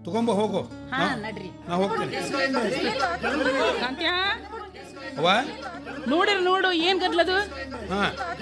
ತಗೊಂಬ ಹೋಗು ಹಾ ಹಾ? ನಡ್ರಿ ನಾ ಹೋಗ್ತೀನಿ ಕಾಂತ್ಯ ಅವ್ವ ನೋಡಿರ್ ನೋಡು ಏನ್ ಗದ್ಲದು ಹಾ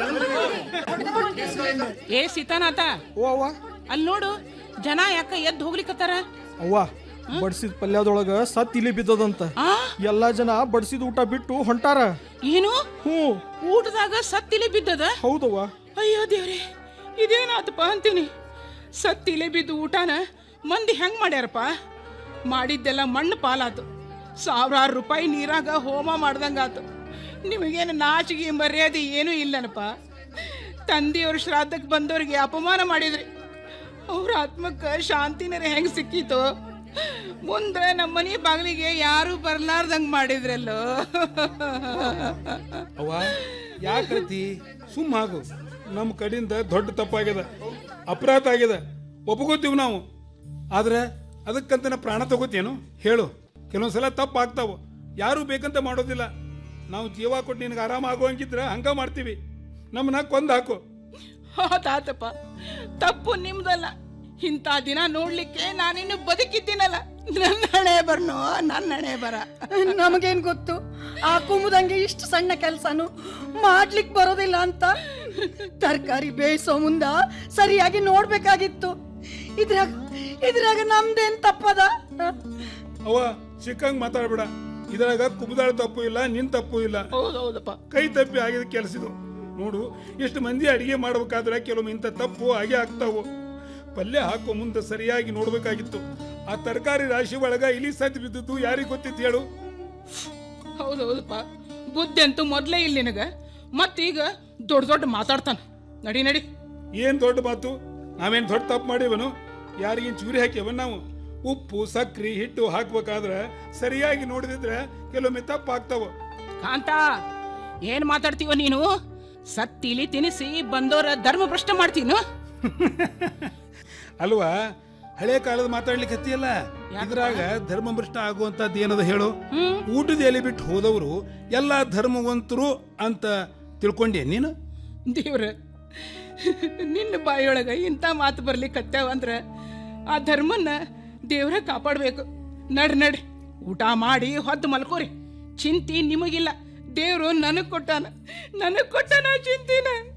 ಏ ಸೀತಾನಾಥ ಓ ಅವ್ವ ಅಲ್ಲಿ ನೋಡು ಜನ ಯಾಕ ಎದ್ದು ಹೋಗ್ಲಿಕತ್ತಾರ ಅವ್ವ ಬಡ್ಸಿದ ಪಲ್ಯದೊಳಗ ಸತ್ ಇಲಿ ಬಿದ್ದದಂತ ಆ ಎಲ್ಲಾ ಜನ ಬಡ್ಸಿದ ಊಟ ಬಿಟ್ಟು ಹೊಂಟಾರ ಏನು ಹ್ಞೂ ಊಟದಾಗ ಸತ್ತಿಲೆ ಬಿದ್ದದ ಹೌದವ್ವ ಅಯ್ಯೋ ದೇವ್ರೆ ಇದೇನಾತಪ್ಪ ಅಂತೀನಿ ಸತ್ತಿಲೆ ಬಿದ್ದು ಊಟನ ಮಂದಿ ಹೆಂಗ್ ಮಾಡ್ಯಾರಪ್ಪ ಮಾಡಿದ್ದೆಲ್ಲ ಮಣ್ಣು ಪಾಲಾತು ಸಾವಿರಾರು ರೂಪಾಯಿ ನೀರಾಗ ಹೋಮ ಮಾಡ್ದಂಗಾತು ನಿಮಗೇನು ನಾಚಿಗೆ ಮರ್ಯಾದೆ ಏನೂ ಇಲ್ಲನಪ್ಪ ತಂದೆಯವ್ರ ಶ್ರಾದ್ದಕ್ಕೆ ಬಂದವ್ರಿಗೆ ಅಪಮಾನ ಮಾಡಿದ್ರಿ ಅವ್ರ ಆತ್ಮಕ್ಕೆ ಶಾಂತಿನರ ಹೆಂಗ್ ಸಿಕ್ಕಿತು ಮುಂದೆ ನಮ್ಮ ಮನೆ ಬಾಗಿಲಿಗೆ ಯಾರು ಬರ್ಲಾರ್ದಂಗ್ ಮಾಡಿದ್ರಲ್ಲೋ ಅವ್ವ ಯಾಕತಿ ಸುಮ್ಮ ಆಗು ನಮ್ಮ ಕಡೆಯಿಂದ ದೊಡ್ಡ ತಪ್ಪಾಗ್ಯದ ಅಪರಾಧ ಆಗ್ಯದ ಒಪ್ಕೋತೀವಿ ನಾವು ಆದ್ರೆ ಅದಕ್ಕಂತ ನಾ ಪ್ರಾಣ ತಗೋತೇನು ಹೇಳು ಕೆಲವೊಂದ್ಸಲ ತಪ್ಪು ಆಗ್ತಾವು ಯಾರು ಬೇಕಂತ ಮಾಡೋದಿಲ್ಲ ನಾವು ಜೀವ ಕೊಟ್ಟು ನಿನಗೆ ಆರಾಮ ಆಗುವಂಗಿದ್ರೆ ಹಂಗ ಮಾಡ್ತೀವಿ ನಮ್ಮನ್ನ ಕೊಂದು ಹಾಕು ಹೌದಾತಪ್ಪ ತಪ್ಪು ನಿಮ್ದಲ್ಲ ಇಂಥ ದಿನ ನೋಡ್ಲಿಕ್ಕೆ ನಾನಿನ್ನು ಬದುಕಿದ್ದೀನಲ್ಲ ನನ್ನ ಹಣೆ ಬರ್ನೋ ನನ್ನ ಹಣೆ ಬರ ನಮಗೇನ್ ಗೊತ್ತು ಆ ಕುಮುದಂಗೆ ಇಷ್ಟು ಸಣ್ಣ ಕೆಲ್ಸನು ಮಾಡ್ಲಿಕ್ ಬರೋದಿಲ್ಲ ಅಂತ ತರಕಾರಿ ಬೇಯಿಸೋ ಮುಂದ ಸರಿಯಾಗಿ ನೋಡ್ಬೇಕಾಗಿತ್ತು ಇದ್ರಾಗ ಇದ್ರಾಗ ನಮ್ದೇನ್ ತಪ್ಪದ ಅವ ಸಿಕ್ಕಂಗ್ ಮಾತಾಡ್ಬೇಡ ಇದ್ರಾಗ ಕುಬುದಾಳ ತಪ್ಪು ಇಲ್ಲ ನಿನ್ ತಪ್ಪು ಇಲ್ಲ ಹೌದೌದಪ್ಪ ಕೈ ತಪ್ಪಿ ಆಗಿದ ಕೆಲಸಿದು ನೋಡು ಎಷ್ಟು ಮಂದಿ ಅಡಿಗೆ ಮಾಡ್ಬೇಕಾದ್ರೆ ಕೆಲವೊಮ್ಮೆ ಇಂಥ ತಪ್ಪು ಹಾಗೆ ಆಗ್ತಾವು ಪಲ್ಯ ಹಾಕೋ ಮುಂದೆ ಸರಿಯಾಗಿ ನೋಡ್ಬೇಕಾಗಿತ್ತು ಆ ತರಕಾರಿ ರಾಶಿ ಒಳಗ ಇಲಿ ಸತ್ ಬಿದ್ದದ್ದು ಯಾರಿಗೆ ಗೊತ್ತಿತ್ತು ಹೇಳು ಹೌದೌದಪ್ಪ ಬುದ್ಧಿ ಅಂತೂ ಮೊದ್ಲೇ ಇಲ್ಲ ನಿನಗ ಮತ್ತೀಗ ದೊಡ್ಡ ದೊಡ್ಡ ಮಾತಾಡ್ತಾನ ನಡಿ ನಡಿ ಏನ್ ದೊಡ್ಡ ಮಾತು ನಾವೇನ್ ದೊಡ್ಡ ತಪ್ಪು ಮಾಡಿವನು ಯಾರಿಗೇನ್ ಚೂರಿ ಹಾಕ್ಯವನ್ ನಾವು ಉಪ್ಪು ಸಕ್ರಿ ಹಿಟ್ಟು ಹಾಕ್ಬೇಕಾದ್ರೆ ಸರಿಯಾಗಿ ನೋಡಿದಿದ್ರೆ ಕೆಲವೊಮ್ಮೆ ತಪ್ಪು ಆಗ್ತಾವ ಕಾಂತ ಏನ್ ಮಾತಾಡ್ತೀವ ನೀನು ಸತ್ತಿಲಿ ತಿನಿಸಿ ಬಂದೋರ ಧರ್ಮ ಭ್ರಷ್ಟ ಮಾಡ್ತೀನು ಅಲ್ವಾ ಹಳೆ ಕಾಲದ ಮಾತಾಡ್ಲಿಕ್ಕೆ ಹತ್ತಿಯಲ್ಲ ಇದ್ರಾಗ ಧರ್ಮಭ್ರಷ್ಟ ಆಗುವಂತದ್ದು ಏನದ ಹೇಳು ಊಟದ ಎಲೆ ಬಿಟ್ಟು ಹೋದವರು ಎಲ್ಲಾ ಧರ್ಮವಂತರು ಅಂತ ತಿಳ್ಕೊಂಡೆ ನೀನು ದೇವ್ರ ನಿನ್ನ ಬಾಯೊಳಗ ಇಂಥ ಮಾತು ಬರ್ಲಿಕ್ಕತ್ತಾವ ಅಂದ್ರ ಆ ಧರ್ಮನ್ನ ದೇವ್ರ ಕಾಪಾಡ್ಬೇಕು ನಡ್ ನಡ್ ಊಟ ಮಾಡಿ ಹೊದ್ದು ಮಲ್ಕೋರಿ ಚಿಂತಿ ನಿಮಗಿಲ್ಲ ದೇವ್ರು ನನಗ್ ಕೊಟ್ಟಾನ ನನಗ್ ಕೊಟ್ಟಾನ ಚಿಂತಿನ